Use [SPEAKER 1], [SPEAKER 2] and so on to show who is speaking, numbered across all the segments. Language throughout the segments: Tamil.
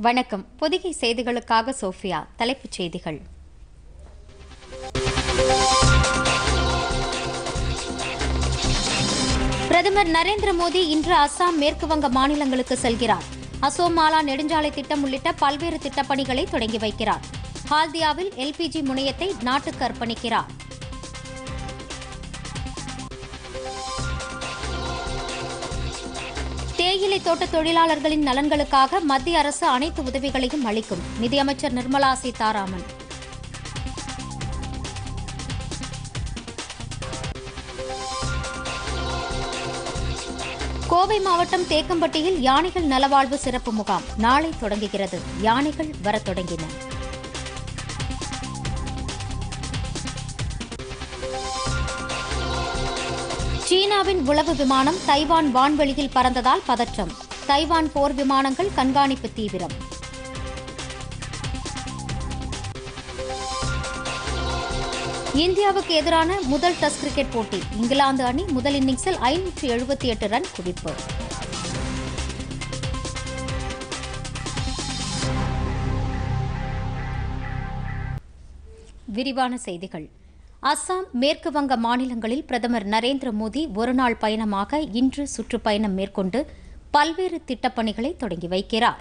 [SPEAKER 1] வணக்கம் பொதிகை செய்திகளுக்காக சோஃபியா தலைப்புச் செய்திகள் பிரதமர் நரேந்திர மோடி இன்று அசாம் மேற்கு வங்க மாநிலங்களுக்கு செல்கிறார் அசோம் மாலா நெடுஞ்சாலை திட்டம் உள்ளிட்ட பல்வேறு திட்டப்பணிகளை தொடங்கி வைக்கிறார் ஹால்தியாவில் எல்பிஜி முனையத்தை நாட்டுக்கு அர்ப்பணிக்கிறார் தேயிலை தோட்ட தொழிலாளர்களின் நலன்களுக்காக மத்திய அரசு அனைத்து உதவிகளையும் அளிக்கும் நிதியமைச்சர் நிர்மலா சீதாராமன் கோவை மாவட்டம் தேக்கம்பட்டியில் யானைகள் நலவாழ்வு சிறப்பு முகாம் நாளை தொடங்குகிறது யானைகள் வரத் தொடங்கின சீனாவின் உளவு விமானம் தைவான் வான்வெளியில் பறந்ததால் பதற்றம் தைவான் போர் விமானங்கள் கண்காணிப்பு தீவிரம் இந்தியாவுக்கு எதிரான முதல் டெஸ்ட் கிரிக்கெட் போட்டி இங்கிலாந்து அணி முதல் இன்னிங்ஸில் ஐநூற்று எழுபத்தி எட்டு ரன் குவிப்பு விரிவான செய்திகள் அஸ்ஸாம் மேற்கு வங்க மாநிலங்களில் பிரதமர் நரேந்திர மோடி ஒருநாள் பயணமாக இன்று சுற்றுப்பயணம் மேற்கொண்டு பல்வேறு திட்டப்பணிகளை தொடங்கி வைக்கிறார்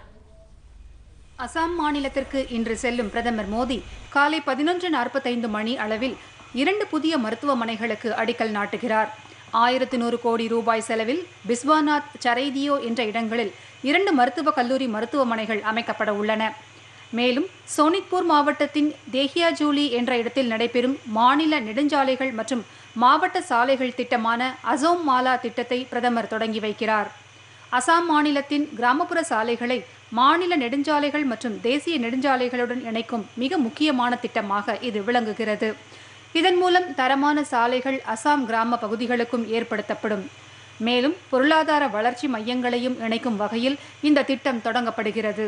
[SPEAKER 2] அசாம் மாநிலத்திற்கு இன்று செல்லும் பிரதமர் மோடி காலை பதினொன்று நாற்பத்தைந்து மணி அளவில் இரண்டு புதிய மருத்துவமனைகளுக்கு அடிக்கல் நாட்டுகிறார் ஆயிரத்து நூறு கோடி ரூபாய் செலவில் பிஸ்வாநாத் சரைதியோ என்ற இடங்களில் இரண்டு மருத்துவக் கல்லூரி மருத்துவமனைகள் அமைக்கப்பட உள்ளன மேலும் சோனித்பூர் மாவட்டத்தின் தேஹியாஜூலி என்ற இடத்தில் நடைபெறும் மாநில நெடுஞ்சாலைகள் மற்றும் மாவட்ட சாலைகள் திட்டமான அசோம் மாலா திட்டத்தை பிரதமர் தொடங்கி வைக்கிறார் அசாம் மாநிலத்தின் கிராமப்புற சாலைகளை மாநில நெடுஞ்சாலைகள் மற்றும் தேசிய நெடுஞ்சாலைகளுடன் இணைக்கும் மிக முக்கியமான திட்டமாக இது விளங்குகிறது இதன் மூலம் தரமான சாலைகள் அசாம் கிராம பகுதிகளுக்கும் ஏற்படுத்தப்படும் மேலும் பொருளாதார வளர்ச்சி மையங்களையும் இணைக்கும் வகையில் இந்த திட்டம் தொடங்கப்படுகிறது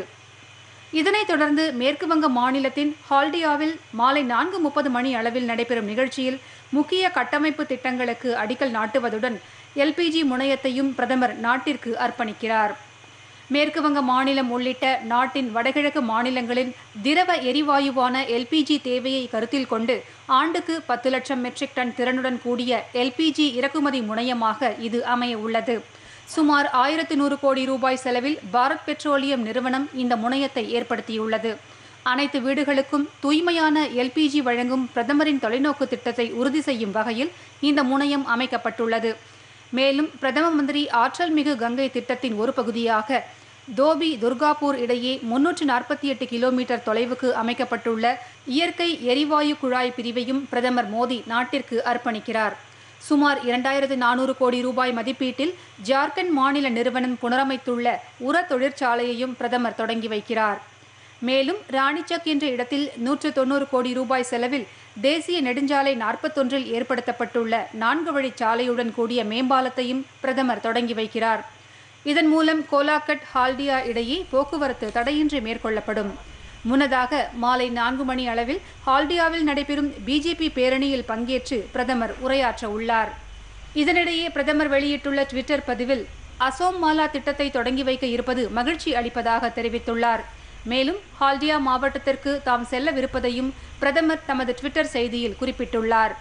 [SPEAKER 2] இதனைத் தொடர்ந்து மேற்கு வங்க மாநிலத்தின் ஹால்டியாவில் மாலை நான்கு முப்பது மணி அளவில் நடைபெறும் நிகழ்ச்சியில் முக்கிய கட்டமைப்பு திட்டங்களுக்கு அடிக்கல் நாட்டுவதுடன் எல்பிஜி முனையத்தையும் பிரதமர் நாட்டிற்கு அர்ப்பணிக்கிறார் மேற்கு வங்க மாநிலம் உள்ளிட்ட நாட்டின் வடகிழக்கு மாநிலங்களின் திரவ எரிவாயுவான எல்பிஜி தேவையை கருத்தில் கொண்டு ஆண்டுக்கு பத்து லட்சம் மெட்ரிக் டன் திறனுடன் கூடிய எல்பிஜி இறக்குமதி முனையமாக இது அமைய உள்ளது சுமார் ஆயிரத்து நூறு கோடி ரூபாய் செலவில் பாரத் பெட்ரோலியம் நிறுவனம் இந்த முனையத்தை ஏற்படுத்தியுள்ளது அனைத்து வீடுகளுக்கும் தூய்மையான எல்பிஜி வழங்கும் பிரதமரின் தொலைநோக்கு திட்டத்தை உறுதி செய்யும் வகையில் இந்த முனையம் அமைக்கப்பட்டுள்ளது மேலும் பிரதம மந்திரி ஆற்றல் மிகு கங்கை திட்டத்தின் ஒரு பகுதியாக தோபி துர்காபூர் இடையே முன்னூற்று நாற்பத்தி எட்டு கிலோமீட்டர் தொலைவுக்கு அமைக்கப்பட்டுள்ள இயற்கை எரிவாயு குழாய் பிரிவையும் பிரதமர் மோடி நாட்டிற்கு அர்ப்பணிக்கிறார் சுமார் இரண்டாயிரத்து நானூறு கோடி ரூபாய் மதிப்பீட்டில் ஜார்க்கண்ட் மாநில நிறுவனம் புனரமைத்துள்ள உர தொழிற்சாலையையும் பிரதமர் தொடங்கி வைக்கிறார் மேலும் ராணிச்சக் என்ற இடத்தில் நூற்று தொண்ணூறு கோடி ரூபாய் செலவில் தேசிய நெடுஞ்சாலை நாற்பத்தொன்றில் ஏற்படுத்தப்பட்டுள்ள நான்கு வழி சாலையுடன் கூடிய மேம்பாலத்தையும் பிரதமர் தொடங்கி வைக்கிறார் இதன் மூலம் கோலாக்கட் ஹால்டியா இடையே போக்குவரத்து தடையின்றி மேற்கொள்ளப்படும் முன்னதாக மாலை நான்கு மணி அளவில் ஹால்டியாவில் நடைபெறும் பிஜேபி பேரணியில் பங்கேற்று பிரதமர் உரையாற்ற உள்ளார் இதனிடையே பிரதமர் வெளியிட்டுள்ள ட்விட்டர் பதிவில் அசோம் மாலா திட்டத்தை தொடங்கி வைக்க இருப்பது மகிழ்ச்சி அளிப்பதாக தெரிவித்துள்ளார் மேலும் ஹால்டியா மாவட்டத்திற்கு தாம் செல்லவிருப்பதையும் பிரதமர் தமது ட்விட்டர் செய்தியில் குறிப்பிட்டுள்ளார்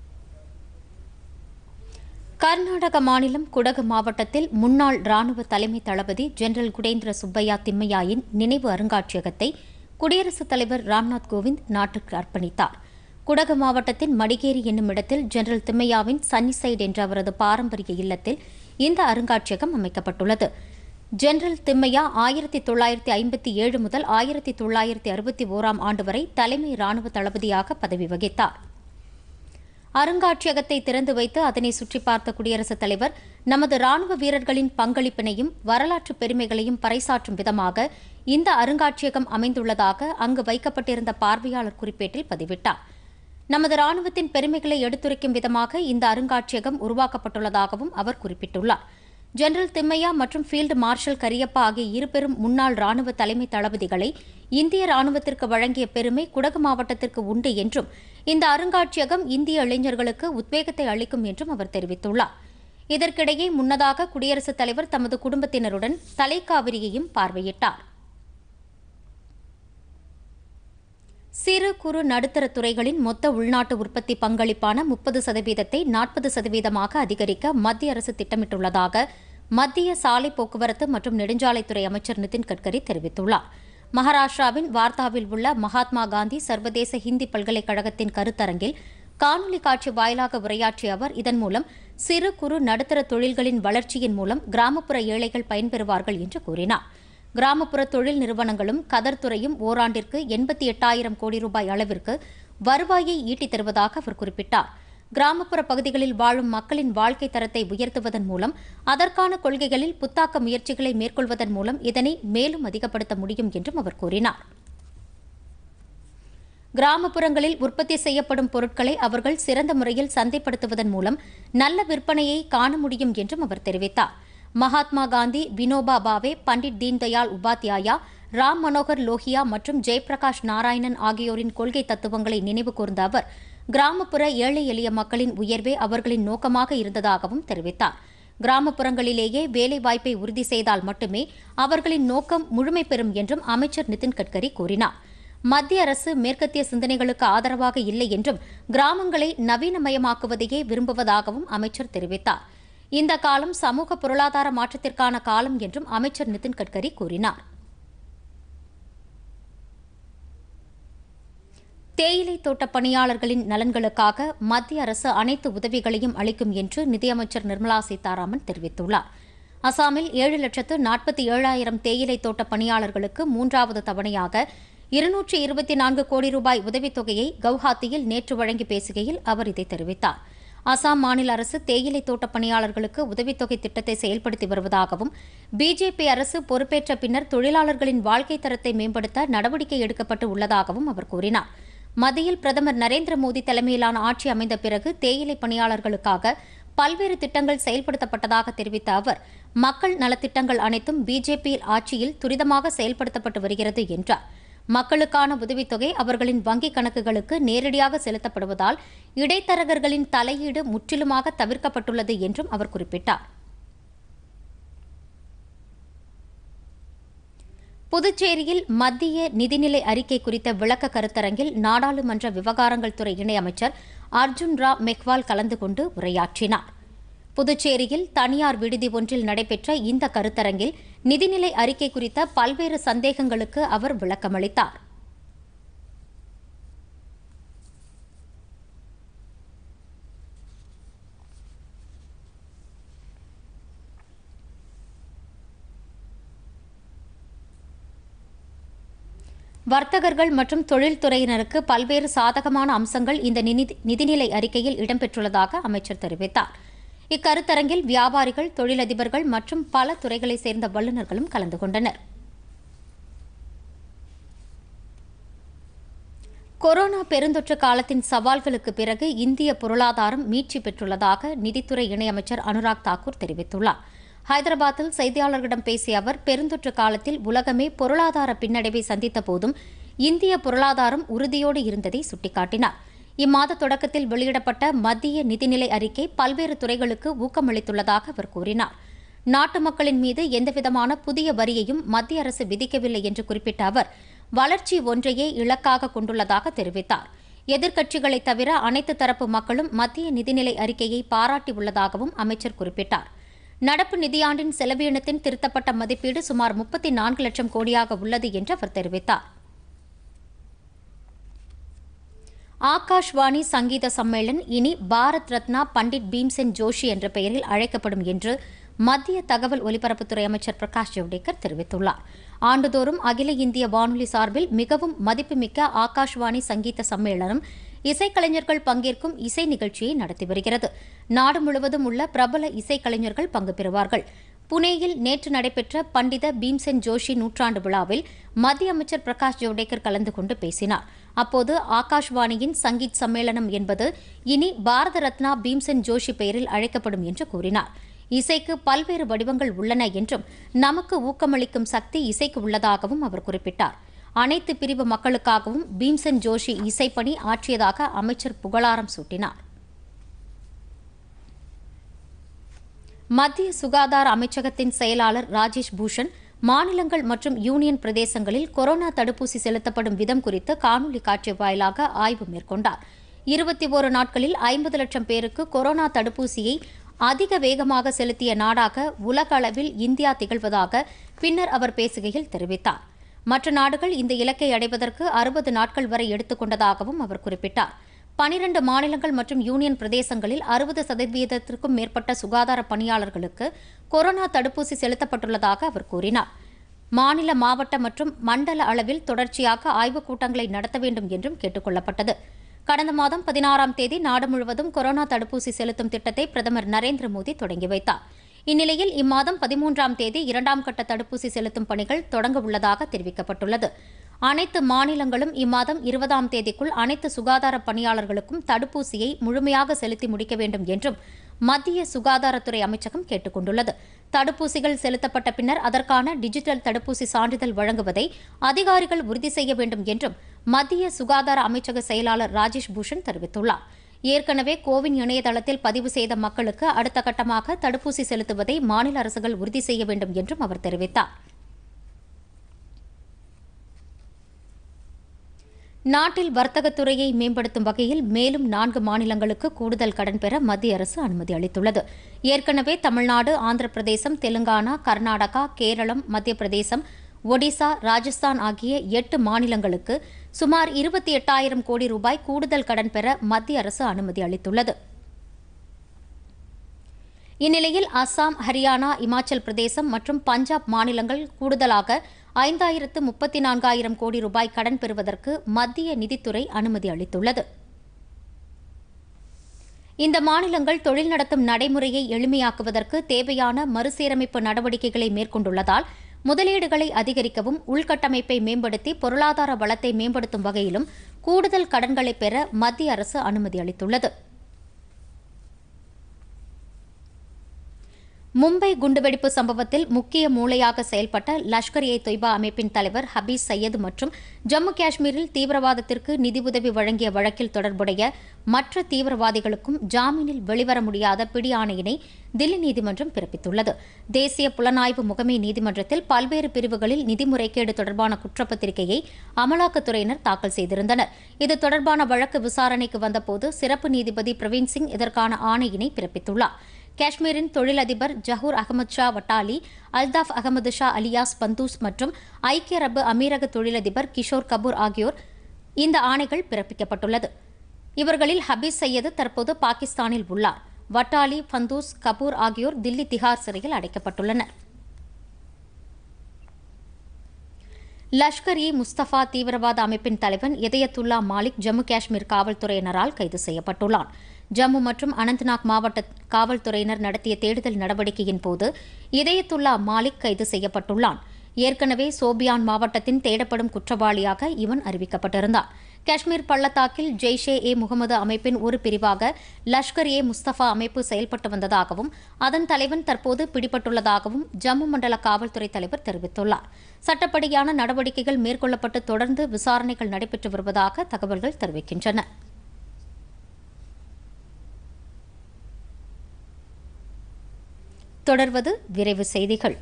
[SPEAKER 1] கர்நாடக மாநிலம் குடகு மாவட்டத்தில் முன்னாள் ராணுவ தலைமை தளபதி ஜெனரல் குடேந்திர சுப்பையா திம்மையாயின் நினைவு அருங்காட்சியகத்தை குடியரசுத் தலைவர் ராம்நாத் கோவிந்த் நாட்டுக்கு அர்ப்பணித்தார் குடகு மாவட்டத்தின் மடிகேரி என்னும் இடத்தில் ஜெனரல் திம்மையாவின் சன்னிசைட் என்ற அவரது பாரம்பரிய இல்லத்தில் இந்த அருங்காட்சியகம் அமைக்கப்பட்டுள்ளது ஜெனரல் திம்மையா ஆயிரத்தி தொள்ளாயிரத்தி ஐம்பத்தி ஏழு முதல் ஆயிரத்தி தொள்ளாயிரத்தி அறுபத்தி ஓராம் ஆண்டு வரை தலைமை ராணுவ தளபதியாக பதவி வகித்தார் அருங்காட்சியகத்தை திறந்து வைத்து அதனை சுற்றி பார்த்த குடியரசுத் தலைவர் நமது ராணுவ வீரர்களின் பங்களிப்பினையும் வரலாற்று பெருமைகளையும் பறைசாற்றும் விதமாக இந்த அருங்காட்சியகம் அமைந்துள்ளதாக அங்கு வைக்கப்பட்டிருந்த பார்வையாளர் குறிப்பேட்டில் பதிவிட்டார் நமது ராணுவத்தின் பெருமைகளை எடுத்துரைக்கும் விதமாக இந்த அருங்காட்சியகம் உருவாக்கப்பட்டுள்ளதாகவும் அவர் குறிப்பிட்டுள்ளார் ஜெனரல் திம்மையா மற்றும் ஃபீல்டு மார்ஷல் கரியப்பா ஆகிய இருபெரும் முன்னாள் ராணுவ தலைமை தளபதிகளை இந்திய ராணுவத்திற்கு வழங்கிய பெருமை குடகு மாவட்டத்திற்கு உண்டு என்றும் இந்த அருங்காட்சியகம் இந்திய இளைஞர்களுக்கு உத்வேகத்தை அளிக்கும் என்றும் அவர் தெரிவித்துள்ளார் இதற்கிடையே முன்னதாக குடியரசுத் தலைவர் தமது குடும்பத்தினருடன் தலைக்காவிரியையும் பார்வையிட்டார் சிறு குறு நடுத்தர துறைகளின் மொத்த உள்நாட்டு உற்பத்தி பங்களிப்பான முப்பது சதவீதத்தை நாற்பது சதவீதமாக அதிகரிக்க மத்திய அரசு திட்டமிட்டுள்ளதாக மத்திய சாலை போக்குவரத்து மற்றும் நெடுஞ்சாலைத்துறை அமைச்சர் நிதின் கட்கரி தெரிவித்துள்ளார் மகாராஷ்டிராவின் வார்தாவில் உள்ள மகாத்மா காந்தி சர்வதேச ஹிந்தி பல்கலைக்கழகத்தின் கருத்தரங்கில் காணொலி காட்சி வாயிலாக உரையாற்றிய அவர் இதன் மூலம் சிறு குறு நடுத்தர தொழில்களின் வளர்ச்சியின் மூலம் கிராமப்புற ஏழைகள் பயன்பெறுவார்கள் என்று கூறினார் கிராமப்புற தொழில் நிறுவனங்களும் கதர் துறையும் ஓராண்டிற்கு எண்பத்தி எட்டாயிரம் கோடி ரூபாய் அளவிற்கு வருவாயை ஈட்டித் தருவதாக அவர் குறிப்பிட்டார் கிராமப்புற பகுதிகளில் வாழும் மக்களின் வாழ்க்கை தரத்தை உயர்த்துவதன் மூலம் அதற்கான கொள்கைகளில் புத்தாக்க முயற்சிகளை மேற்கொள்வதன் மூலம் இதனை மேலும் அதிகப்படுத்த முடியும் என்றும் அவர் கூறினார் கிராமப்புறங்களில் உற்பத்தி செய்யப்படும் பொருட்களை அவர்கள் சிறந்த முறையில் சந்தைப்படுத்துவதன் மூலம் நல்ல விற்பனையை காண முடியும் என்றும் அவர் தெரிவித்தார் மகாத்மா காந்தி வினோபா பாவே பண்டிட் தீன்தயாள் உபாத்யாயா ராம் மனோகர் லோஹியா மற்றும் ஜெயபிரகாஷ் நாராயணன் ஆகியோரின் கொள்கை தத்துவங்களை நினைவு கூர்ந்த அவர் கிராமப்புற ஏழை எளிய மக்களின் உயர்வே அவர்களின் நோக்கமாக இருந்ததாகவும் தெரிவித்தார் கிராமப்புறங்களிலேயே வேலைவாய்ப்பை உறுதி செய்தால் மட்டுமே அவர்களின் நோக்கம் முழுமை பெறும் என்றும் அமைச்சர் நிதின் கட்கரி கூறினார் மத்திய அரசு மேற்கத்திய சிந்தனைகளுக்கு ஆதரவாக இல்லை என்றும் கிராமங்களை நவீனமயமாக்குவதையே விரும்புவதாகவும் அமைச்சர் தெரிவித்தார் இந்த காலம் சமூக பொருளாதார மாற்றத்திற்கான காலம் என்றும் அமைச்சர் நிதின் கட்கரி கூறினார் தேயிலை தோட்ட பணியாளர்களின் நலன்களுக்காக மத்திய அரசு அனைத்து உதவிகளையும் அளிக்கும் என்று நிதியமைச்சர் நிர்மலா சீதாராமன் தெரிவித்துள்ளார் அசாமில் ஏழு லட்சத்து நாற்பத்தி ஏழாயிரம் தேயிலை தோட்ட பணியாளர்களுக்கு மூன்றாவது தவணையாக இருநூற்று இருபத்தி நான்கு கோடி ரூபாய் உதவித்தொகையை கவுஹாத்தியில் நேற்று வழங்கி பேசுகையில் அவர் இதை தெரிவித்தார் அசாம் மாநில அரசு தேயிலை தோட்ட பணியாளர்களுக்கு உதவித்தொகை திட்டத்தை செயல்படுத்தி வருவதாகவும் பிஜேபி அரசு பொறுப்பேற்ற பின்னர் தொழிலாளர்களின் வாழ்க்கை தரத்தை மேம்படுத்த நடவடிக்கை எடுக்கப்பட்டு உள்ளதாகவும் அவர் கூறினார் மத்தியில் பிரதமர் நரேந்திர மோடி தலைமையிலான ஆட்சி அமைந்த பிறகு தேயிலை பணியாளர்களுக்காக பல்வேறு திட்டங்கள் செயல்படுத்தப்பட்டதாக தெரிவித்த அவர் மக்கள் நலத்திட்டங்கள் அனைத்தும் பிஜேபி ஆட்சியில் துரிதமாக செயல்படுத்தப்பட்டு வருகிறது என்றார் மக்களுக்கான உதவித்தொகை அவர்களின் வங்கிக் கணக்குகளுக்கு நேரடியாக செலுத்தப்படுவதால் இடைத்தரகர்களின் தலையீடு முற்றிலுமாக தவிர்க்கப்பட்டுள்ளது என்றும் அவர் குறிப்பிட்டார் புதுச்சேரியில் மத்திய நிதிநிலை அறிக்கை குறித்த விளக்க கருத்தரங்கில் நாடாளுமன்ற விவகாரங்கள் துறை இணையமைச்சர் அர்ஜுன் ராம் மெக்வால் கலந்து கொண்டு உரையாற்றினார் புதுச்சேரியில் தனியார் விடுதி ஒன்றில் நடைபெற்ற இந்த கருத்தரங்கில் நிதிநிலை அறிக்கை குறித்த பல்வேறு சந்தேகங்களுக்கு அவர் விளக்கமளித்தார் வர்த்தகர்கள் மற்றும் தொழில்துறையினருக்கு பல்வேறு சாதகமான அம்சங்கள் இந்த நிதி- நிதிநிலை அறிக்கையில் இடம்பெற்றுள்ளதாக அமைச்சர் தெரிவித்தார் இக்கருத்தரங்கில் வியாபாரிகள் தொழிலதிபர்கள் மற்றும் பல துறைகளைச் சேர்ந்த வல்லுநர்களும் கலந்து கொண்டனர் கொரோனா பெருந்தொற்று காலத்தின் சவால்களுக்கு பிறகு இந்திய பொருளாதாரம் மீட்சி பெற்றுள்ளதாக நிதித்துறை இணையமைச்சர் அனுராக் தாக்கூர் தெரிவித்துள்ளார் ஹைதராபாத்தில் செய்தியாளர்களிடம் பேசிய அவர் பெருந்தொற்று காலத்தில் உலகமே பொருளாதார பின்னடைவை சந்தித்த போதும் இந்திய பொருளாதாரம் உறுதியோடு இருந்ததை சுட்டிக்காட்டினார் இம்மாத தொடக்கத்தில் வெளியிடப்பட்ட மத்திய நிதிநிலை அறிக்கை பல்வேறு துறைகளுக்கு ஊக்கமளித்துள்ளதாக அவர் கூறினார் நாட்டு மக்களின் மீது எந்தவிதமான புதிய வரியையும் மத்திய அரசு விதிக்கவில்லை என்று குறிப்பிட்ட அவர் வளர்ச்சி ஒன்றையே இலக்காக கொண்டுள்ளதாக தெரிவித்தார் எதிர்க்கட்சிகளை தவிர அனைத்து தரப்பு மக்களும் மத்திய நிதிநிலை அறிக்கையை பாராட்டியுள்ளதாகவும் அமைச்சர் குறிப்பிட்டார் நடப்பு நிதியாண்டின் செலவீனத்தின் திருத்தப்பட்ட மதிப்பீடு சுமார் முப்பத்தி நான்கு லட்சம் கோடியாக உள்ளது என்று அவர் தெரிவித்தார் ஆகாஷ்வாணி சங்கீத சம்மேளன் இனி பாரத் ரத்னா பண்டிட் பீம்சென் ஜோஷி என்ற பெயரில் அழைக்கப்படும் என்று மத்திய தகவல் ஒலிபரப்புத்துறை அமைச்சர் பிரகாஷ் ஜவடேகர் தெரிவித்துள்ளார் ஆண்டுதோறும் அகில இந்திய வானொலி சார்பில் மிகவும் மதிப்புமிக்க ஆகாஷ்வாணி சங்கீத சம்மேளனம் இசைக்கலைஞர்கள் பங்கேற்கும் இசை நிகழ்ச்சியை நடத்தி வருகிறது நாடு முழுவதும் உள்ள பிரபல இசைக்கலைஞர்கள் பங்கு பெறுவார்கள் புனேயில் நேற்று நடைபெற்ற பண்டித பீம்சென் ஜோஷி நூற்றாண்டு விழாவில் மத்திய அமைச்சர் பிரகாஷ் ஜவடேகர் கலந்து கொண்டு பேசினார் அப்போது ஆகாஷ்வாணியின் சங்கீத் சம்மேளனம் என்பது இனி பாரத ரத்னா பீம்சென் ஜோஷி பெயரில் அழைக்கப்படும் என்று கூறினார் இசைக்கு பல்வேறு வடிவங்கள் உள்ளன என்றும் நமக்கு ஊக்கமளிக்கும் சக்தி இசைக்கு உள்ளதாகவும் அவர் குறிப்பிட்டார் அனைத்து பிரிவு மக்களுக்காகவும் பீம்சென் ஜோஷி இசைப்பணி ஆற்றியதாக அமைச்சர் புகழாரம் சூட்டினார் மத்திய சுகாதார அமைச்சகத்தின் செயலாளர் ராஜேஷ் பூஷன் மாநிலங்கள் மற்றும் யூனியன் பிரதேசங்களில் கொரோனா தடுப்பூசி செலுத்தப்படும் விதம் குறித்து காணொலி காட்சி வாயிலாக ஆய்வு மேற்கொண்டார் இருபத்தி ஓரு நாட்களில் ஐம்பது லட்சம் பேருக்கு கொரோனா தடுப்பூசியை அதிக வேகமாக செலுத்திய நாடாக உலக அளவில் இந்தியா திகழ்வதாக பின்னர் அவர் பேசுகையில் தெரிவித்தார் மற்ற நாடுகள் இந்த இலக்கை அடைவதற்கு அறுபது நாட்கள் வரை எடுத்துக்கொண்டதாகவும் அவர் குறிப்பிட்டார் பனிரண்டு மாநிலங்கள் மற்றும் யூனியன் பிரதேசங்களில் அறுபது சதவீதத்திற்கும் மேற்பட்ட சுகாதார பணியாளர்களுக்கு கொரோனா தடுப்பூசி செலுத்தப்பட்டுள்ளதாக அவர் கூறினார் மாநில மாவட்ட மற்றும் மண்டல அளவில் தொடர்ச்சியாக ஆய்வுக் கூட்டங்களை நடத்த வேண்டும் என்றும் கேட்டுக் கொள்ளப்பட்டது கடந்த மாதம் பதினாறாம் தேதி நாடு முழுவதும் கொரோனா தடுப்பூசி செலுத்தும் திட்டத்தை பிரதமர் நரேந்திர மோடி தொடங்கி வைத்தார் இந்நிலையில் இம்மாதம் பதிமூன்றாம் தேதி இரண்டாம் கட்ட தடுப்பூசி செலுத்தும் பணிகள் தொடங்க உள்ளதாக தெரிவிக்கப்பட்டுள்ளது அனைத்து மாநிலங்களும் இம்மாதம் இருபதாம் தேதிக்குள் அனைத்து சுகாதார பணியாளர்களுக்கும் தடுப்பூசியை முழுமையாக செலுத்தி முடிக்க வேண்டும் என்றும் மத்திய சுகாதாரத்துறை அமைச்சகம் கேட்டுக் கொண்டுள்ளது தடுப்பூசிகள் செலுத்தப்பட்ட பின்னர் அதற்கான டிஜிட்டல் தடுப்பூசி சான்றிதழ் வழங்குவதை அதிகாரிகள் உறுதி செய்ய வேண்டும் என்றும் மத்திய சுகாதார அமைச்சக செயலாளர் ராஜேஷ் பூஷன் தெரிவித்துள்ளார் ஏற்கனவே கோவின் இணையதளத்தில் பதிவு செய்த மக்களுக்கு அடுத்த கட்டமாக தடுப்பூசி செலுத்துவதை மாநில அரசுகள் உறுதி செய்ய வேண்டும் என்றும் அவர் தெரிவித்தார் நாட்டில் வர்த்தகத்துறையை மேம்படுத்தும் வகையில் மேலும் நான்கு மாநிலங்களுக்கு கூடுதல் கடன் பெற மத்திய அரசு அனுமதி அளித்துள்ளது ஏற்கனவே தமிழ்நாடு ஆந்திர பிரதேசம் தெலுங்கானா கர்நாடகா கேரளம் மத்திய பிரதேசம் ஒடிசா ராஜஸ்தான் ஆகிய எட்டு மாநிலங்களுக்கு சுமார் இருபத்தி எட்டாயிரம் கோடி ரூபாய் கூடுதல் கடன் பெற மத்திய அரசு அனுமதி அளித்துள்ளது இந்நிலையில் அஸ்ஸாம் ஹரியானா இமாச்சல் பிரதேசம் மற்றும் பஞ்சாப் மாநிலங்கள் கூடுதலாக ஐந்தாயிரத்து முப்பத்தி நான்காயிரம் கோடி ரூபாய் கடன் பெறுவதற்கு மத்திய நிதித்துறை அனுமதி அளித்துள்ளது இந்த மாநிலங்கள் தொழில் நடத்தும் நடைமுறையை எளிமையாக்குவதற்கு தேவையான மறுசீரமைப்பு நடவடிக்கைகளை மேற்கொண்டுள்ளதால் முதலீடுகளை அதிகரிக்கவும் உள்கட்டமைப்பை மேம்படுத்தி பொருளாதார வளத்தை மேம்படுத்தும் வகையிலும் கூடுதல் கடன்களை பெற மத்திய அரசு அனுமதி அளித்துள்ளது மும்பை குண்டுவெடிப்பு சம்பவத்தில் முக்கிய மூளையாக செயல்பட்ட லஷ்கர் ஏ தொய்பா அமைப்பின் தலைவர் ஹபீஸ் சையது மற்றும் ஜம்மு காஷ்மீரில் தீவிரவாதத்திற்கு நிதியுதவி வழங்கிய வழக்கில் தொடர்புடைய மற்ற தீவிரவாதிகளுக்கும் ஜாமீனில் வெளிவர முடியாத பிடி ஆணையினை தில்லி நீதிமன்றம் பிறப்பித்துள்ளது தேசிய புலனாய்வு முகமை நீதிமன்றத்தில் பல்வேறு பிரிவுகளில் நிதி முறைகேடு தொடர்பான குற்றப்பத்திரிகையை அமலாக்கத்துறையினர் தாக்கல் செய்திருந்தனர் இது தொடர்பான வழக்கு விசாரணைக்கு வந்தபோது சிறப்பு நீதிபதி பிரவீன் சிங் இதற்கான ஆணையினை பிறப்பித்துள்ளார் காஷ்மீரின் தொழிலதிபர் ஜஹூர் அகமது ஷா வட்டாலி அல்தாஃப் அகமது ஷா அலியாஸ் பந்தூஸ் மற்றும் ஐக்கிய அரபு அமீரக தொழிலதிபர் கிஷோர் கபூர் ஆகியோர் இந்த ஆணைகள் பிறப்பிக்கப்பட்டுள்ளது இவர்களில் ஹபீஸ் சையது தற்போது பாகிஸ்தானில் உள்ளார் வட்டாலி பந்தூஸ் கபூர் ஆகியோர் தில்லி திஹார் சிறையில் அடைக்கப்பட்டுள்ளனர் லஷ்கர் இ முஸ்தபா தீவிரவாத அமைப்பின் தலைவன் இதயத்துல்லா மாலிக் ஜம்மு காஷ்மீர் காவல்துறையினரால் கைது செய்யப்பட்டுள்ளான் ஜம்மு மற்றும் அனந்த்நாக் மாவட்ட காவல்துறையினர் நடத்திய தேடுதல் நடவடிக்கையின் போது இதயத்துல்லா மாலிக் கைது செய்யப்பட்டுள்ளான் ஏற்கனவே சோபியான் மாவட்டத்தின் தேடப்படும் குற்றவாளியாக இவன் அறிவிக்கப்பட்டிருந்தான் காஷ்மீர் பள்ளத்தாக்கில் ஜெய்ஷே ஏ முகமது அமைப்பின் ஒரு பிரிவாக லஷ்கர் ஏ முஸ்தபா அமைப்பு செயல்பட்டு வந்ததாகவும் அதன் தலைவன் தற்போது பிடிபட்டுள்ளதாகவும் ஜம்மு மண்டல காவல்துறை தலைவர் தெரிவித்துள்ளார் சட்டப்படியான நடவடிக்கைகள் மேற்கொள்ளப்பட்டு தொடர்ந்து விசாரணைகள் நடைபெற்று வருவதாக தகவல்கள் தெரிவிக்கின்றன தொடர்வது விரைவு செய்திகள்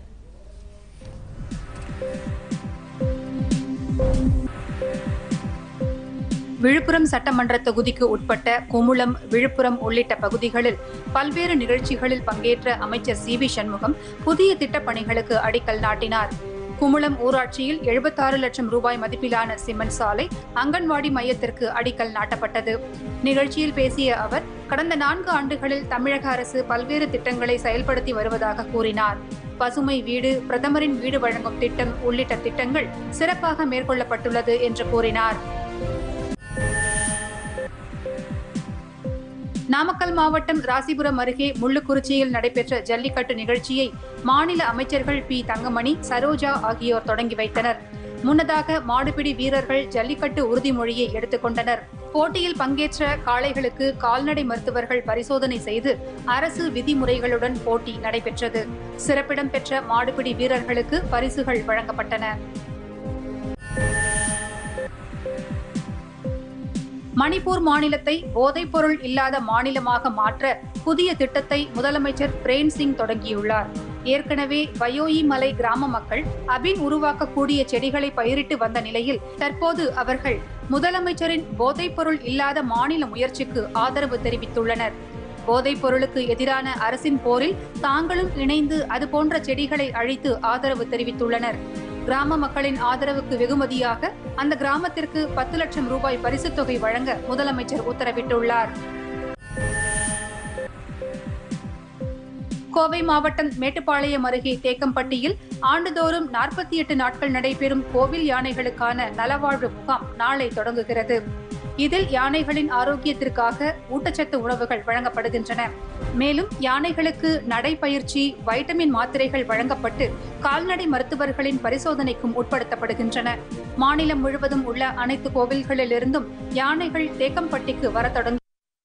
[SPEAKER 2] விழுப்புரம் சட்டமன்ற தொகுதிக்கு உட்பட்ட குமுளம் விழுப்புரம் உள்ளிட்ட பகுதிகளில் பல்வேறு நிகழ்ச்சிகளில் பங்கேற்ற அமைச்சர் சி வி சண்முகம் புதிய திட்டப் பணிகளுக்கு அடிக்கல் நாட்டினார் குமுளம் ஊராட்சியில் எழுபத்தாறு லட்சம் ரூபாய் மதிப்பிலான சிமெண்ட் சாலை அங்கன்வாடி மையத்திற்கு அடிக்கல் நாட்டப்பட்டது நிகழ்ச்சியில் பேசிய அவர் கடந்த நான்கு ஆண்டுகளில் தமிழக அரசு பல்வேறு திட்டங்களை செயல்படுத்தி வருவதாக கூறினார் பசுமை வீடு பிரதமரின் வீடு வழங்கும் திட்டம் உள்ளிட்ட திட்டங்கள் சிறப்பாக மேற்கொள்ளப்பட்டுள்ளது என்று கூறினார் நாமக்கல் மாவட்டம் ராசிபுரம் அருகே முள்ளுக்குறிச்சியில் நடைபெற்ற ஜல்லிக்கட்டு நிகழ்ச்சியை மாநில அமைச்சர்கள் பி தங்கமணி சரோஜா ஆகியோர் தொடங்கி வைத்தனர் முன்னதாக மாடுபிடி வீரர்கள் ஜல்லிக்கட்டு உறுதிமொழியை எடுத்துக்கொண்டனர் போட்டியில் பங்கேற்ற காளைகளுக்கு கால்நடை மருத்துவர்கள் பரிசோதனை செய்து அரசு விதிமுறைகளுடன் போட்டி நடைபெற்றது சிறப்பிடம் பெற்ற மாடுபிடி வீரர்களுக்கு பரிசுகள் வழங்கப்பட்டன மணிப்பூர் மாநிலத்தை போதைப்பொருள் இல்லாத மாநிலமாக மாற்ற புதிய திட்டத்தை முதலமைச்சர் பிரேம் சிங் தொடங்கியுள்ளார் ஏற்கனவே வயோயி மலை கிராம மக்கள் அபின் உருவாக்கக்கூடிய செடிகளை பயிரிட்டு வந்த நிலையில் தற்போது அவர்கள் முதலமைச்சரின் போதைப்பொருள் இல்லாத மாநில முயற்சிக்கு ஆதரவு தெரிவித்துள்ளனர் போதைப் பொருளுக்கு எதிரான அரசின் போரில் தாங்களும் இணைந்து அதுபோன்ற செடிகளை அழித்து ஆதரவு தெரிவித்துள்ளனர் கிராம மக்களின் ஆதரவுக்கு வெகுமதியாக அந்த கிராமத்திற்கு பத்து லட்சம் ரூபாய் பரிசுத் தொகை வழங்க முதலமைச்சர் உத்தரவிட்டுள்ளார் கோவை மாவட்டம் மேட்டுப்பாளையம் அருகே தேக்கம்பட்டியில் ஆண்டுதோறும் நாற்பத்தி எட்டு நாட்கள் நடைபெறும் கோவில் யானைகளுக்கான நலவாழ்வு முகாம் நாளை தொடங்குகிறது இதில் யானைகளின் ஆரோக்கியத்திற்காக ஊட்டச்சத்து உணவுகள் வழங்கப்படுகின்றன மேலும் யானைகளுக்கு நடைப்பயிற்சி வைட்டமின் மாத்திரைகள் வழங்கப்பட்டு கால்நடை மருத்துவர்களின் பரிசோதனைக்கும் உட்படுத்தப்படுகின்றன மாநிலம் முழுவதும் உள்ள அனைத்து கோவில்களிலிருந்தும் யானைகள் தேக்கம்பட்டிக்கு வர தொடங்கி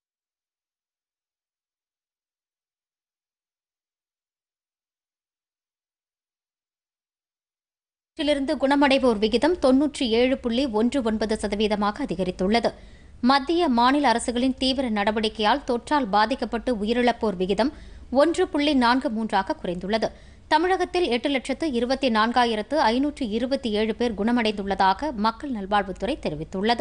[SPEAKER 1] இருந்து குணமடைவோர் விகிதம் தொன்னூற்றி ஏழு புள்ளி ஒன்று ஒன்பது சதவீதமாக அதிகரித்துள்ளது மத்திய மாநில அரசுகளின் தீவிர நடவடிக்கையால் தொற்றால் பாதிக்கப்பட்டு உயிரிழப்போர் விகிதம் ஒன்று புள்ளி நான்கு மூன்றாக குறைந்துள்ளது தமிழகத்தில் எட்டு லட்சத்து இருபத்தி நான்காயிரத்து ஐநூற்று இருபத்தி ஏழு பேர் குணமடைந்துள்ளதாக மக்கள் நல்வாழ்வுத்துறை தெரிவித்துள்ளது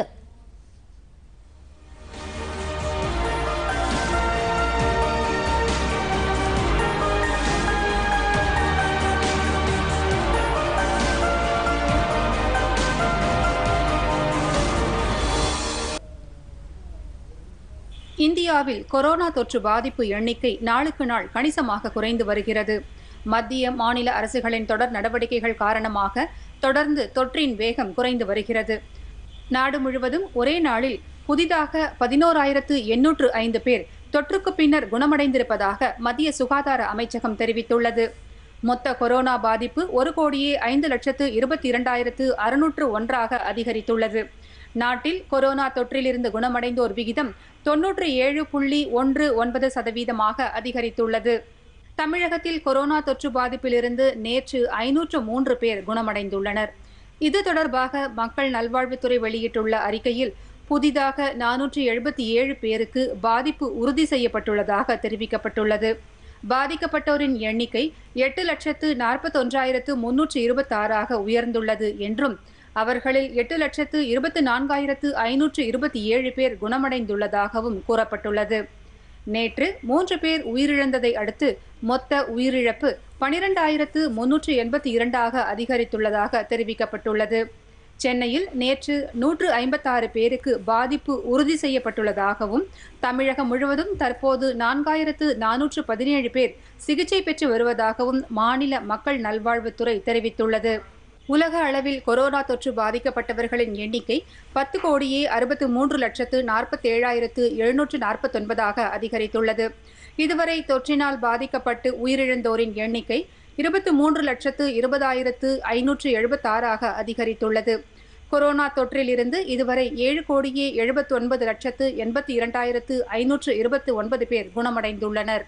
[SPEAKER 2] இந்தியாவில் கொரோனா தொற்று பாதிப்பு எண்ணிக்கை நாளுக்கு நாள் கணிசமாக குறைந்து வருகிறது மத்திய மாநில அரசுகளின் தொடர் நடவடிக்கைகள் காரணமாக தொடர்ந்து தொற்றின் வேகம் குறைந்து வருகிறது நாடு முழுவதும் ஒரே நாளில் புதிதாக பதினோராயிரத்து எண்ணூற்று ஐந்து பேர் தொற்றுக்கு பின்னர் குணமடைந்திருப்பதாக மத்திய சுகாதார அமைச்சகம் தெரிவித்துள்ளது மொத்த கொரோனா பாதிப்பு ஒரு கோடியே ஐந்து லட்சத்து இருபத்தி இரண்டாயிரத்து அறுநூற்று ஒன்றாக அதிகரித்துள்ளது நாட்டில் கொரோனா தொற்றிலிருந்து குணமடைந்தோர் விகிதம் தொன்னூற்றி ஏழு புள்ளி ஒன்று ஒன்பது சதவீதமாக அதிகரித்துள்ளது தமிழகத்தில் கொரோனா தொற்று பாதிப்பிலிருந்து நேற்று ஐநூற்று மூன்று பேர் குணமடைந்துள்ளனர் இது தொடர்பாக மக்கள் நல்வாழ்வுத்துறை வெளியிட்டுள்ள அறிக்கையில் புதிதாக நானூற்றி எழுபத்தி ஏழு பேருக்கு பாதிப்பு உறுதி செய்யப்பட்டுள்ளதாக தெரிவிக்கப்பட்டுள்ளது பாதிக்கப்பட்டோரின் எண்ணிக்கை எட்டு லட்சத்து நாற்பத்தொன்றாயிரத்து முன்னூற்று இருபத்தாறாக உயர்ந்துள்ளது என்றும் அவர்களில் எட்டு லட்சத்து இருபத்தி நான்காயிரத்து ஐநூற்று இருபத்தி ஏழு பேர் குணமடைந்துள்ளதாகவும் கூறப்பட்டுள்ளது நேற்று மூன்று பேர் உயிரிழந்ததை அடுத்து மொத்த உயிரிழப்பு பனிரெண்டாயிரத்து முன்னூற்று எண்பத்தி இரண்டாக அதிகரித்துள்ளதாக தெரிவிக்கப்பட்டுள்ளது சென்னையில் நேற்று நூற்று ஐம்பத்தாறு பேருக்கு பாதிப்பு உறுதி செய்யப்பட்டுள்ளதாகவும் தமிழகம் முழுவதும் தற்போது நான்காயிரத்து நானூற்று பதினேழு பேர் சிகிச்சை பெற்று வருவதாகவும் மாநில மக்கள் நல்வாழ்வுத்துறை தெரிவித்துள்ளது உலக அளவில் கொரோனா தொற்று பாதிக்கப்பட்டவர்களின் எண்ணிக்கை பத்து கோடியே அறுபத்து மூன்று லட்சத்து நாற்பத்தேழாயிரத்து எழுநூற்று நாற்பத்தொன்பதாக அதிகரித்துள்ளது இதுவரை தொற்றினால் பாதிக்கப்பட்டு உயிரிழந்தோரின் எண்ணிக்கை இருபத்து மூன்று லட்சத்து இருபதாயிரத்து ஐநூற்று எழுபத்தாறாக அதிகரித்துள்ளது கொரோனா தொற்றிலிருந்து இதுவரை ஏழு கோடியே எழுபத்தி ஒன்பது லட்சத்து எண்பத்தி இரண்டாயிரத்து ஐநூற்று இருபத்தி ஒன்பது பேர் குணமடைந்துள்ளனர்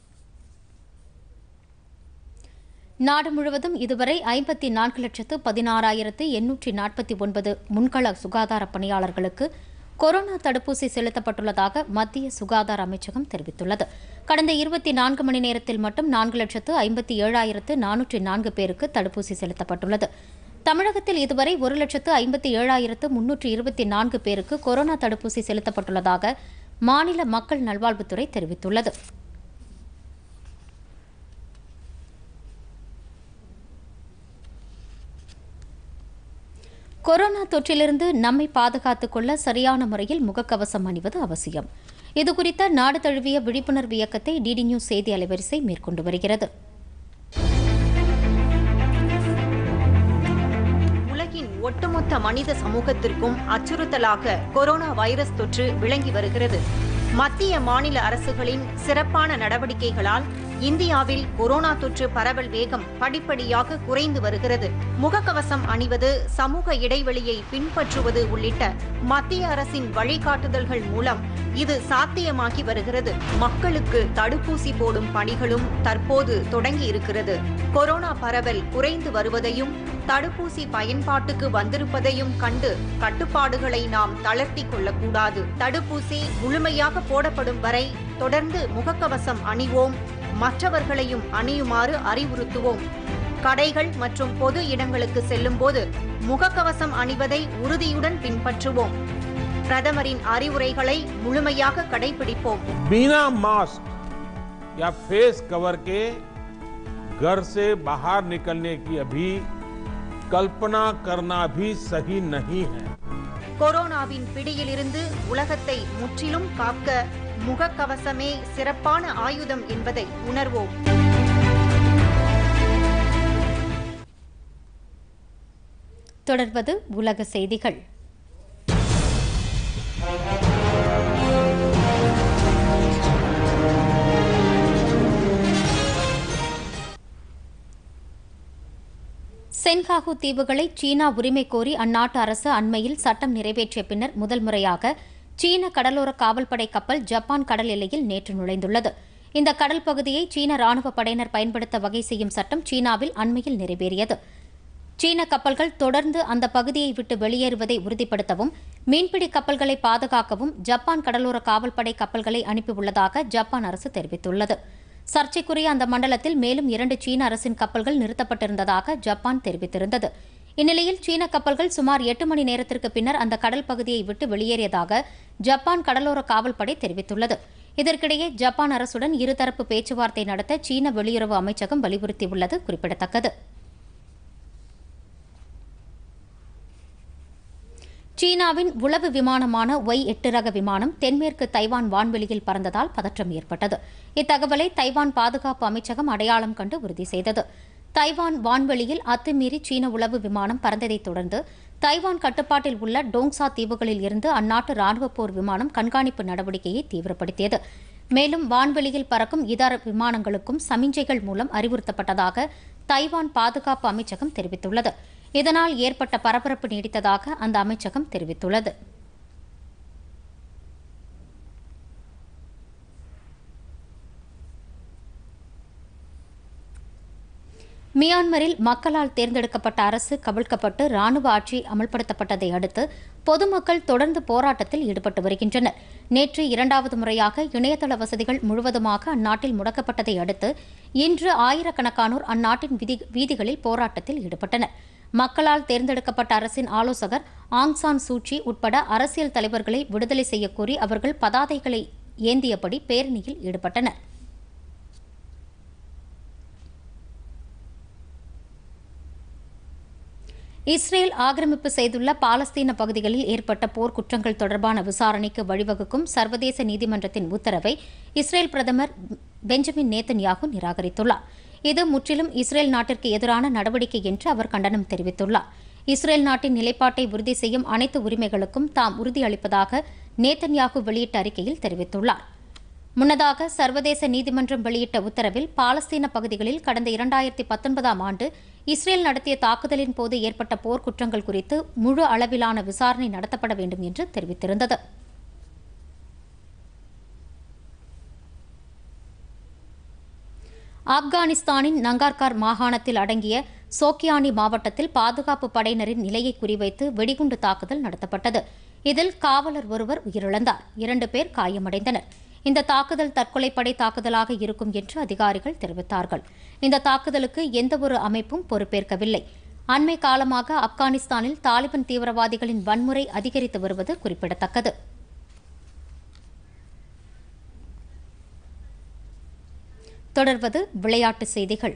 [SPEAKER 1] நாடு முழுவதும் இதுவரை ஐம்பத்தி நான்கு லட்சத்து பதினாறாயிரத்து எண்ணூற்றி நாற்பத்தி ஒன்பது முன்கள சுகாதார பணியாளர்களுக்கு கொரோனா தடுப்பூசி செலுத்தப்பட்டுள்ளதாக மத்திய சுகாதார அமைச்சகம் தெரிவித்துள்ளது கடந்த இருபத்தி நான்கு மணி நேரத்தில் மட்டும் நான்கு லட்சத்து ஐம்பத்தி ஏழாயிரத்து நானூற்றி நான்கு பேருக்கு தடுப்பூசி செலுத்தப்பட்டுள்ளது தமிழகத்தில் இதுவரை ஒரு லட்சத்து ஐம்பத்தி ஏழாயிரத்து முன்னூற்று இருபத்தி நான்கு பேருக்கு கொரோனா தடுப்பூசி செலுத்தப்பட்டுள்ளதாக மாநில மக்கள் நல்வாழ்வுத்துறை தெரிவித்துள்ளது கொரோனா தொற்றிலிருந்து நம்மை பாதுகாத்துக் கொள்ள சரியான முறையில் முகக்கவசம் அணிவது அவசியம் இதுகுறித்த நாடு தழுவிய விழிப்புணர்வு இயக்கத்தை டிடி நியூஸ் செய்தி அலைவரிசை மேற்கொண்டு வருகிறது
[SPEAKER 3] உலகின் ஒட்டுமொத்த மனித சமூகத்திற்கும் அச்சுறுத்தலாக கொரோனா வைரஸ் தொற்று விளங்கி வருகிறது மத்திய மாநில அரசுகளின் சிறப்பான நடவடிக்கைகளால் இந்தியாவில் கொரோனா தொற்று பரவல் வேகம் படிப்படியாக குறைந்து வருகிறது முகக்கவசம் அணிவது சமூக இடைவெளியை பின்பற்றுவது உள்ளிட்ட மத்திய அரசின் வழிகாட்டுதல்கள் மூலம் இது சாத்தியமாகி வருகிறது மக்களுக்கு தடுப்பூசி போடும் பணிகளும் தற்போது தொடங்கி இருக்கிறது கொரோனா பரவல் குறைந்து வருவதையும் தடுப்பூசி பயன்பாட்டுக்கு வந்திருப்பதையும் கண்டு கட்டுப்பாடுகளை நாம் தளர்த்தி கொள்ளக்கூடாது தடுப்பூசி முழுமையாக போடப்படும் வரை தொடர்ந்து முகக்கவசம் அணிவோம் மற்றவர்களையும் அணியுமாறு அறிவுறுத்துவோம் கடைகள் மற்றும் பொது இடங்களுக்கு செல்லும்போது முகக்கவசம் அணிவதை உறுதியுடன் பின்பற்றுவோம் பிரதமரின் அறிவுரைகளை முழுமையாக கடைபிடிப்போம்
[SPEAKER 4] बिना मास्क या फेस कवर के घर से बाहर निकलने की अभी कल्पना करना भी सही नहीं है
[SPEAKER 3] கொரோனாவின் பிடியிலிருந்து உலகத்தை முற்றிலும் காக்க முகக்கவசமே சிறப்பான ஆயுதம் என்பதை உணர்வோம்
[SPEAKER 1] தொடர்வது உலக செய்திகள் சென்காகு தீவுகளை சீனா உரிமை கோரி அந்நாட்டு அரசு அண்மையில் சட்டம் நிறைவேற்றிய பின்னர் முதல் முறையாக சீன கடலோர காவல்படை கப்பல் ஜப்பான் கடல் எல்லையில் நேற்று நுழைந்துள்ளது இந்த கடல் பகுதியை சீன ராணுவ படையினர் பயன்படுத்த வகை செய்யும் சட்டம் சீனாவில் அண்மையில் நிறைவேறியது சீன கப்பல்கள் தொடர்ந்து அந்த பகுதியை விட்டு வெளியேறுவதை உறுதிப்படுத்தவும் மீன்பிடி கப்பல்களை பாதுகாக்கவும் ஜப்பான் கடலோர காவல்படை கப்பல்களை அனுப்பியுள்ளதாக ஜப்பான் அரசு தெரிவித்துள்ளது சர்ச்சைக்குரிய அந்த மண்டலத்தில் மேலும் இரண்டு சீன அரசின் கப்பல்கள் நிறுத்தப்பட்டிருந்ததாக ஜப்பான் தெரிவித்திருந்தது இந்நிலையில் சீன கப்பல்கள் சுமார் எட்டு மணி நேரத்திற்கு பின்னர் அந்த கடல் பகுதியை விட்டு வெளியேறியதாக ஜப்பான் கடலோர காவல்படை தெரிவித்துள்ளது இதற்கிடையே ஜப்பான் அரசுடன் இருதரப்பு பேச்சுவார்த்தை நடத்த சீன வெளியுறவு அமைச்சகம் வலியுறுத்தியுள்ளது குறிப்பிடத்தக்கது சீனாவின் உளவு விமானமான ஒய் எட்டு ரக விமானம் தென்மேற்கு தைவான் வான்வெளியில் பறந்ததால் பதற்றம் ஏற்பட்டது இத்தகவலை தைவான் பாதுகாப்பு அமைச்சகம் அடையாளம் கண்டு உறுதி செய்தது தைவான் வான்வெளியில் அத்துமீறி சீன உளவு விமானம் பறந்ததைத் தொடர்ந்து தைவான் கட்டுப்பாட்டில் உள்ள டோங்சா தீவுகளில் இருந்து அந்நாட்டு ராணுவ போர் விமானம் கண்காணிப்பு நடவடிக்கையை தீவிரப்படுத்தியது மேலும் வான்வெளியில் பறக்கும் இதர விமானங்களுக்கும் சமிஞ்சைகள் மூலம் அறிவுறுத்தப்பட்டதாக தைவான் பாதுகாப்பு அமைச்சகம் தெரிவித்துள்ளது இதனால் ஏற்பட்ட பரபரப்பு நீடித்ததாக அந்த அமைச்சகம் தெரிவித்துள்ளது மியான்மரில் மக்களால் தேர்ந்தெடுக்கப்பட்ட அரசு கவிழ்க்கப்பட்டு ராணுவ ஆட்சி அமல்படுத்தப்பட்டதை அடுத்து பொதுமக்கள் தொடர்ந்து போராட்டத்தில் ஈடுபட்டு வருகின்றனர் நேற்று இரண்டாவது முறையாக இணையதள வசதிகள் முழுவதுமாக அந்நாட்டில் முடக்கப்பட்டதை அடுத்து இன்று ஆயிரக்கணக்கானோர் அந்நாட்டின் விதி- வீதிகளில் போராட்டத்தில் ஈடுபட்டனர் மக்களால் தேர்ந்தெடுக்கப்பட்ட அரசின் ஆலோசகர் ஆங் சான் சூச்சி உட்பட அரசியல் தலைவர்களை விடுதலை செய்யக்கோரி அவர்கள் பதாதைகளை ஏந்தியபடி பேரணியில் ஈடுபட்டனர் இஸ்ரேல் ஆக்கிரமிப்பு செய்துள்ள பாலஸ்தீன பகுதிகளில் ஏற்பட்ட போர்க்குற்றங்கள் தொடர்பான விசாரணைக்கு வழிவகுக்கும் சர்வதேச நீதிமன்றத்தின் உத்தரவை இஸ்ரேல் பிரதமர் பெஞ்சமின் நேத்தன்யாகு நிராகரித்துள்ளார் இது முற்றிலும் இஸ்ரேல் நாட்டிற்கு எதிரான நடவடிக்கை என்று அவர் கண்டனம் தெரிவித்துள்ளார் இஸ்ரேல் நாட்டின் நிலைப்பாட்டை உறுதி செய்யும் அனைத்து உரிமைகளுக்கும் தாம் உறுதியளிப்பதாக நேத்தன்யாகு வெளியிட்ட அறிக்கையில் தெரிவித்துள்ளார் முன்னதாக சர்வதேச நீதிமன்றம் வெளியிட்ட உத்தரவில் பாலஸ்தீன பகுதிகளில் கடந்த இரண்டாயிரத்தி பத்தொன்பதாம் ஆண்டு இஸ்ரேல் நடத்திய தாக்குதலின் போது ஏற்பட்ட போர்க்குற்றங்கள் குறித்து முழு அளவிலான விசாரணை நடத்தப்பட வேண்டும் என்று தெரிவித்திருந்தது ஆப்கானிஸ்தானின் நங்கார்கார் மாகாணத்தில் அடங்கிய சோக்கியானி மாவட்டத்தில் பாதுகாப்பு படையினரின் நிலையை குறிவைத்து வெடிகுண்டு தாக்குதல் நடத்தப்பட்டது இதில் காவலர் ஒருவர் உயிரிழந்தார் இரண்டு பேர் காயமடைந்தனர் இந்த தாக்குதல் தற்கொலைப்படை தாக்குதலாக இருக்கும் என்று அதிகாரிகள் தெரிவித்தார்கள் இந்த தாக்குதலுக்கு எந்தவொரு அமைப்பும் பொறுப்பேற்கவில்லை அண்மை காலமாக ஆப்கானிஸ்தானில் தாலிபான் தீவிரவாதிகளின் வன்முறை அதிகரித்து வருவது குறிப்பிடத்தக்கது தொடர்வது விளையாட்டுச் செய்திகள்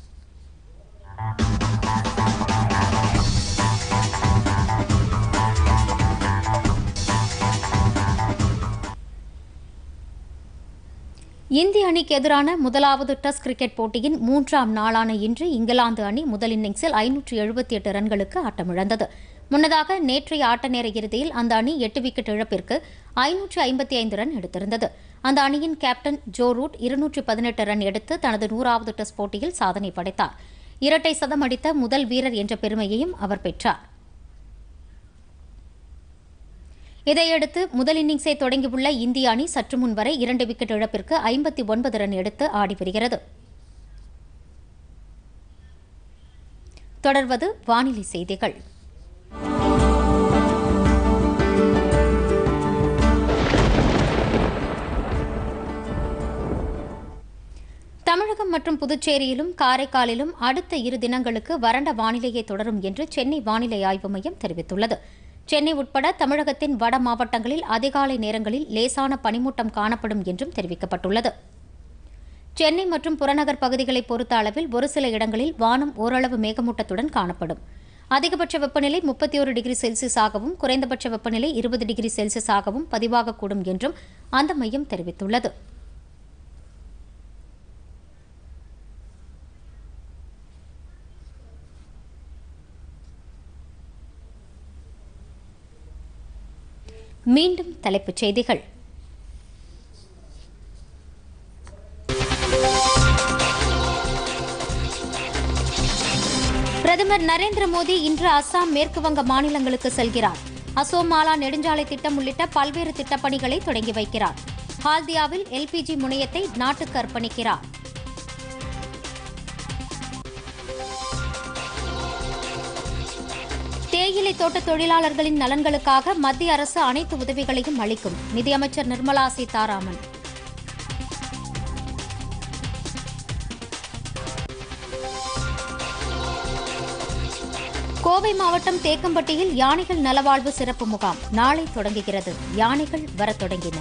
[SPEAKER 1] இந்திய அணிக்கு எதிரான முதலாவது டெஸ்ட் கிரிக்கெட் போட்டியின் மூன்றாம் நாளான இன்று இங்கிலாந்து அணி முதல் இன்னிங்ஸில் ஐநூற்று எழுபத்தி எட்டு ரன்களுக்கு ஆட்டமிழந்தது முன்னதாக நேற்றைய ஆட்ட நேர இறுதியில் அந்த அணி எட்டு விக்கெட் இழப்பிற்கு ஐநூற்று ஐம்பத்தி ஐந்து ரன் எடுத்திருந்தது அந்த அணியின் கேப்டன் ஜோ ரூட் இருநூற்று பதினெட்டு ரன் எடுத்து தனது நூறாவது டெஸ்ட் போட்டியில் சாதனை படைத்தார் இரட்டை சதம் அடித்த முதல் வீரர் என்ற பெருமையையும் அவர் பெற்றார் இதையடுத்து முதல் இன்னிங்ஸை தொடங்கியுள்ள இந்திய அணி சற்று முன் வரை இரண்டு விக்கெட் இழப்பிற்கு ஐம்பத்தி ஒன்பது ரன் எடுத்து ஆடி வருகிறது தொடர்வது வானிலை செய்திகள் தமிழகம் மற்றும் புதுச்சேரியிலும் காரைக்காலிலும் அடுத்த இரு தினங்களுக்கு வறண்ட வானிலையே தொடரும் என்று சென்னை வானிலை ஆய்வு மையம் தெரிவித்துள்ளது சென்னை உட்பட தமிழகத்தின் வட மாவட்டங்களில் அதிகாலை நேரங்களில் லேசான பனிமூட்டம் காணப்படும் என்றும் தெரிவிக்கப்பட்டுள்ளது சென்னை மற்றும் புறநகர் பகுதிகளை பொறுத்த அளவில் ஒரு சில இடங்களில் வானம் ஓரளவு மேகமூட்டத்துடன் காணப்படும் அதிகபட்ச வெப்பநிலை முப்பத்தி ஒரு டிகிரி செல்சியஸாகவும் குறைந்தபட்ச வெப்பநிலை இருபது டிகிரி செல்சியஸாகவும் பதிவாகக்கூடும் என்றும் அந்த மையம் தெரிவித்துள்ளது மீண்டும் தலைப்புச் செய்திகள் பிரதமர் நரேந்திர மோடி இன்று அஸ்ஸாம் மேற்கு வங்க மாநிலங்களுக்கு செல்கிறார் அசோமாலா நெடுஞ்சாலை திட்டம் உள்ளிட்ட பல்வேறு திட்டப்பணிகளை தொடங்கி வைக்கிறார் ஹால்தியாவில் எல்பிஜி முனையத்தை நாட்டுக்கு அர்ப்பணிக்கிறார் தேயிலை தோட்ட தொழிலாளர்களின் நலன்களுக்காக மத்திய அரசு அனைத்து உதவிகளையும் அளிக்கும் நிதியமைச்சர் நிர்மலா சீதாராமன் கோவை மாவட்டம் தேக்கம்பட்டியில் யானைகள் நலவாழ்வு சிறப்பு முகாம் நாளை தொடங்குகிறது யானைகள் வரத் தொடங்கின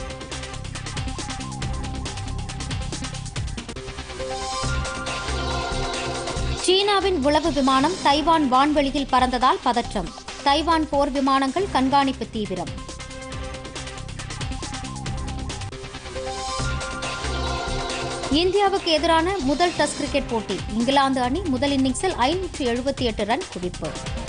[SPEAKER 1] சீனாவின் உளவு விமானம் தைவான் வான்வெளியில் பறந்ததால் பதற்றம் தைவான் போர் விமானங்கள் கண்காணிப்பு தீவிரம் இந்தியாவுக்கு எதிரான முதல் டெஸ்ட் கிரிக்கெட் போட்டி இங்கிலாந்து அணி முதல் இன்னிங்ஸில் ஐநூற்று எழுபத்தி எட்டு ரன் குவிப்பு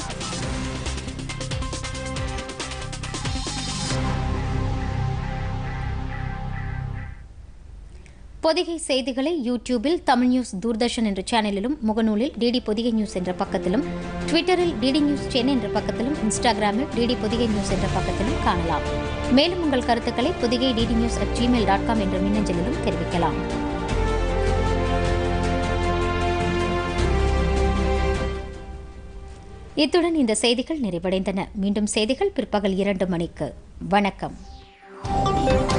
[SPEAKER 1] பொதிகை செய்திகளை யூடியூபில் தமிழ் நியூஸ் தூர்தர்ஷன் என்ற சேனலிலும் முகநூலில் டிடி பொதிகை நியூஸ் என்ற பக்கத்திலும் ட்விட்டரில் டிடி நியூஸ் சென்னை என்ற பக்கத்திலும் இன்ஸ்டாகிராமில் டிடி பொதிகை நியூஸ் என்ற பக்கத்திலும் காணலாம் மேலும் உங்கள் கருத்துக்களை Podhigai DD news at Gmail dot com என்ற மின்னஞ்சலிலும் தெரிவிக்கலாம் இத்துடன் இந்த செய்திகள் நிறைவடைந்தன மீண்டும் செய்திகள் பிற்பகல் இரண்டு மணிக்கு வணக்கம்